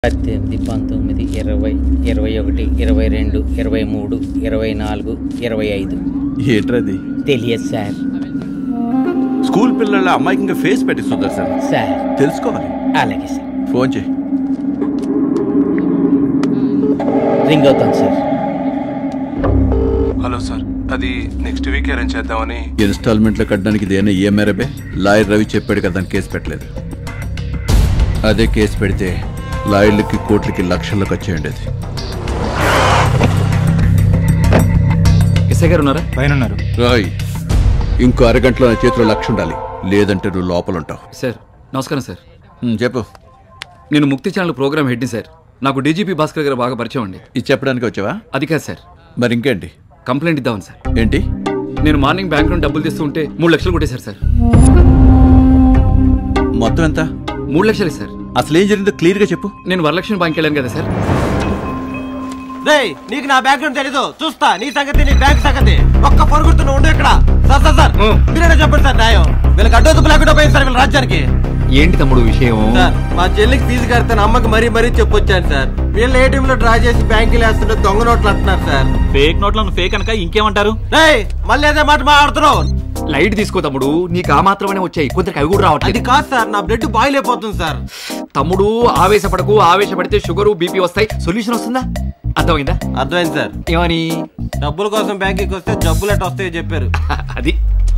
పద్దెనిమిది పంతొమ్మిది ఇరవై ఇరవై ఒకటి ఇరవై రెండు ఇరవై మూడు ఇరవై నాలుగు ఇరవై ఐదు ఏంట్రది తెలియదు సార్ స్కూల్ పిల్లల అమ్మాయికి ఫేస్ పెట్టి సుదర్శన్ సార్ తెలుసుకోవాలి అలాగే సార్ ఫోన్ చేయి రింగ్ అవుతాను సార్ హలో సార్ అది నెక్స్ట్ వీక్ అరేంజ్ చేద్దామని ఇన్స్టాల్మెంట్లో కట్టడానికి ఇదేనా ఈఎంఐ రబే లాయర్ రవి చెప్పాడు కదా దాని కేసు పెట్టలేదు అదే కేసు పెడితే లాయర్లకి కోట్లకి లక్షలకు వచ్చే ఉండేది ఎస్ఐ గారు ఉన్నారా పైన ఉన్నారు రాయ్ ఇంకో అరగంటలో నా చేతిలో లక్ష ఉండాలి లేదంటే నువ్వు లోపల ఉంటావు సార్ నమస్కారం సార్ హ్మ్, చెప్పు నేను ముక్తి ఛానల్ ప్రోగ్రామ్ హెడ్ని సార్ నాకు డీజీపీ భాస్కర్ గారు బాగా పరిచయం అండి ఇది చెప్పడానికి వచ్చావా అది కాదు సార్ మరి ఇంకేంటి కంప్లైంట్ ఇద్దామని సార్ ఏంటి నేను మార్నింగ్ బ్యాంక్ నుండి డబ్బులు తీస్తూ ఉంటే మూడు లక్షలు కొట్టేశారు సార్ మొత్తం ఎంత మూడు లక్షలే సార్ అసలు ఏం జరిగిందో క్లియర్గా చెప్పు నేను వరలక్ష్మి బ్యాంక్ వెళ్ళాను కదా సార్ రేయ్ నీకు నా బ్యాక్గ్రౌండ్ తెలీదు చూస్తా నీ సంగతి నీ బ్యాంక్ సంగతి ఒక్క పొరుగుతు నువ్వు ఉండు ఇక్కడ సార్ సార్ సార్ మీరేనా చెప్పండి సార్ న్యాయం వీళ్ళకి అడ్డొద్దు లేకుండా పోయింది సార్ వీళ్ళ రాజ్యానికి ఏంటి తమ్ముడు విషయం సార్ మా చెల్లికి ఫీజు కడితే అమ్మకి మరీ మరీ చెప్పొచ్చాను సార్ వీళ్ళు ఏటీఎం లో డ్రా చేసి బ్యాంకులు వేస్తుంటే దొంగ నోట్లు అంటున్నారు సార్ ఫేక్ నోట్లను ఫేక్ అనక ఇంకేమంటారు రేయ్ మళ్ళీ అదే మాట మాట్లాడుతున్నావు లైట్ తీసుకో తమ్ముడు నీకు ఆ మాత్రమే వచ్చాయి కొందరికి అవి కూడా అది రావట్లేదు కాదు సార్ నా బ్లడ్ బాయిల్ అయిపోతుంది సార్ తమ్ముడు ఆవేశపడకు ఆవేశపడితే షుగరు బీపీ వస్తాయి సొల్యూషన్ వస్తుందా అర్థమైందా అర్థమైంది సార్ ఏమని డబ్బుల కోసం బ్యాంకుకి వస్తే జబ్బులు ఎట్ట వస్తాయో చెప్పారు అది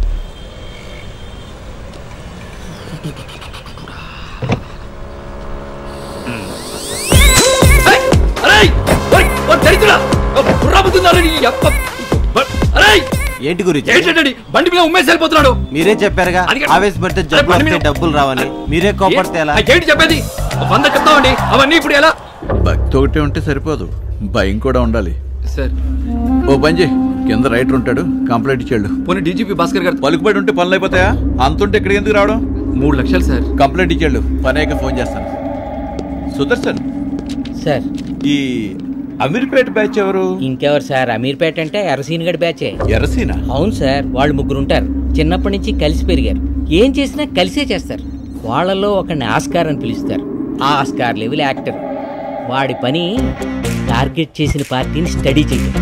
ఏయ్! అరేయ్! ఓయ్! ఓ దరిద్రుడా! ఓ బుర్రబుద్ధిందారా నీ యప్ప! బ- అరేయ్! ఏంటి గురించి ఏంటండి బండి మీద ఉమ్మేసి వెళ్ళిపోతున్నాడు మీరే చెప్పారుగా అది కాదు. ఆవేశపడితే అరే, జబ్బులు బండి మీద- వస్తే డబ్బులు రావని మీరే కోపడితే ఎలా ఏ- ఏంటి చెప్పేది ఓ వంద చెప్తామండి అవన్నీ ఇప్పుడు ఎలా భక్తి ఒకటే ఉంటే సరిపోదు భయం కూడా ఉండాలి సార్ ఓ పని చేయి కింద రైటర్ ఉంటాడు కంప్లైంట్ ఇచ్చాడు పోనీ డీజీపీ భాస్కర్ గారు పలుకుబడి ఉంటే పనులు అయిపోతాయా అంతుంటే ఇక్కడికి ఎందుకు రావడం మూడు లక్షలు సార్ కంప్లైంట్ ఇచ్చాడు పని అయ్యాక ఫోన్ చేస్తాను సుదర్శన్ సార్ ఈ అమీర్పేట బ్యాచ్ ఎవరు ఇంకెవరు సార్ అమీర్పేట అంటే ఎర్రసీన్ గడి బ్యాచే ఎర్రసీనా అవును సార్ వాళ్ళు ముగ్గురు ఉంటారు చిన్నప్పటి నుంచి కలిసి పెరిగారు ఏం చేసినా కలిసే చేస్తారు వాళ్ళలో ఒకరిని ఆస్కార్ అని పిలుస్తారు ఆ ఆస్కార్ లెవెల్ యాక్టర్ వాడి పని టార్గెట్ చేసిన పార్టీని స్టడీ చేయడం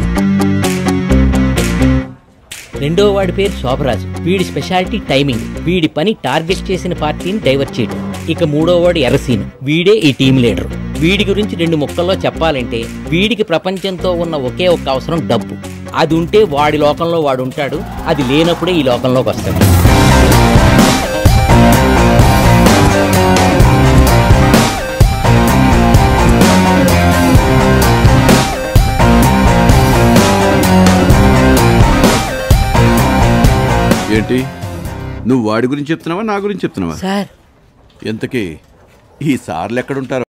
రెండో వాడి పేరు శోభరాజు వీడి స్పెషాలిటీ టైమింగ్ వీడి పని టార్గెట్ చేసిన పార్టీని డైవర్ట్ చేయడం ఇక మూడో వాడు ఎర్రసీన్ వీడే ఈ టీం లీడర్ వీడి గురించి రెండు ముక్కల్లో చెప్పాలంటే వీడికి ప్రపంచంతో ఉన్న ఒకే ఒక్క అవసరం డబ్బు అది ఉంటే వాడి లోకంలో వాడు ఉంటాడు అది లేనప్పుడే ఈ లోకంలోకి వస్తాడు ఏంటి నువ్వు వాడి గురించి చెప్తున్నావా నా గురించి చెప్తున్నావా సార్ ఎంతకీ ఈ సార్లు ఎక్కడుంటారు